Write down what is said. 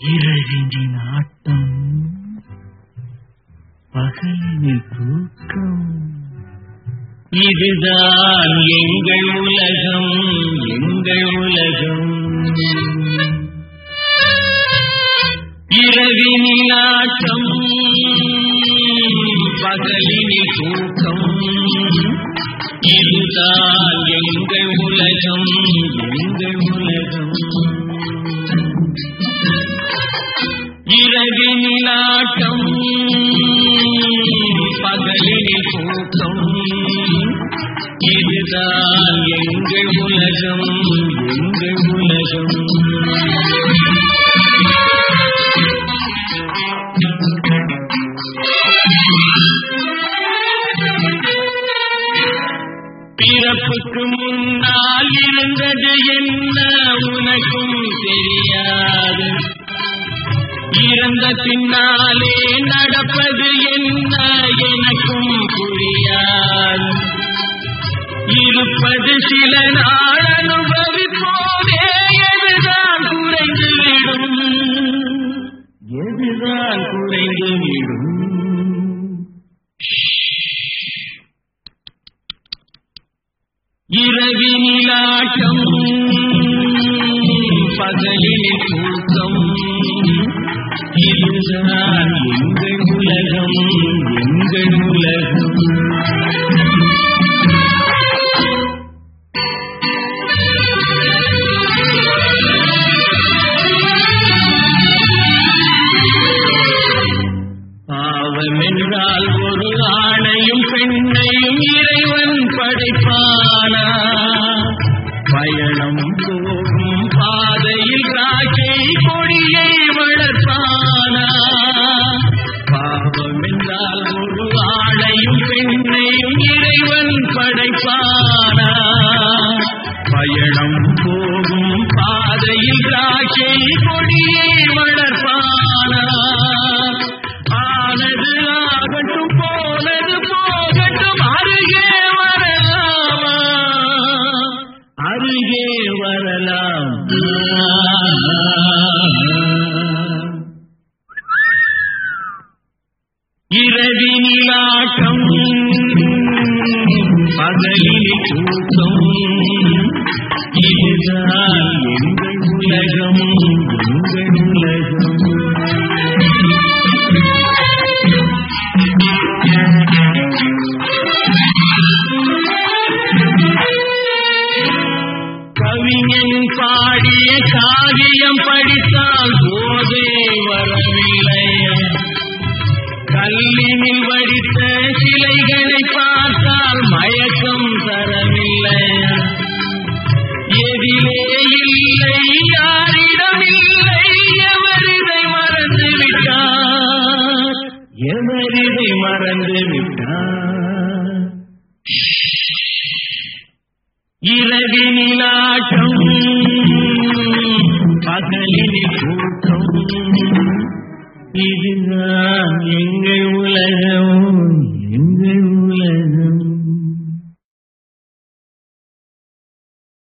இரவினின் ஆட்டம் பகலினில் தூக்கம் இதுதான் எங்கள் உலகம் எங்கள் உலகம் இரவினில் ஆட்டம் பகலினில் தூக்கம் இதுதான் எங்கள் உலகம் எங்கள் உலகம் இரவினில் ஆட்டம் பகலினில் தூக்கம் இதுதான் எங்கள் உலகம் எங்கள் உலகம் பிறப்புக்கு முன்னால் இருந்தது என்ன உனக்கும் தெரியாது இறந்த பின்னாலே நடப்பது என்ன எனக்கும் புரியாது இருப்பது சில நாள் அனுபவிப்போதே எதுதான் குறைந்துவிடும் எதுதான் குறைந்துவிடும் இரவினிலாட்டம் பகலில் தூக்கம் இதுதான் எங்கள் உலகம் எங்கள் உலகம் பாவம் என்றால் ஒரு ஆணையும் பெண்ணையும் இறைவன் படைப்பானா பயணம் போகும் பாதையில் ராஜை கொடியை வளர்ப்பானா பாவம் என்றால் ஒரு ஆணையும் பெண்ணையும் இறைவன் படைப்பானா பயணம் போகும் பாதையில் ராஜை கொடியை வளர்ப்பானா ஆனது ஆகட்டும் போனது போகட்டும் அருகே வரலாமா அருகே வரலாம் இரவினிலாட்டம் பகலில் தூக்கம் இதுதான் எங்கள் உலகம் எங்கள் உலகம் கவிஞன் பாடிய காவியம் படித்தால் போதே வரவில்லை கல்லினில் வடித்த சிலைகளை பார்த்தால் மயக்கம் தரவில்லை எதிலே இல்லை யாரிடம் இல்லை எவரிதை மறந்து விட்டார் எவரிதை மறந்து விட்டார் இரவினிலாட்டம் பகலினி கூட்டம் இதுதான் எங்கள் உலகம்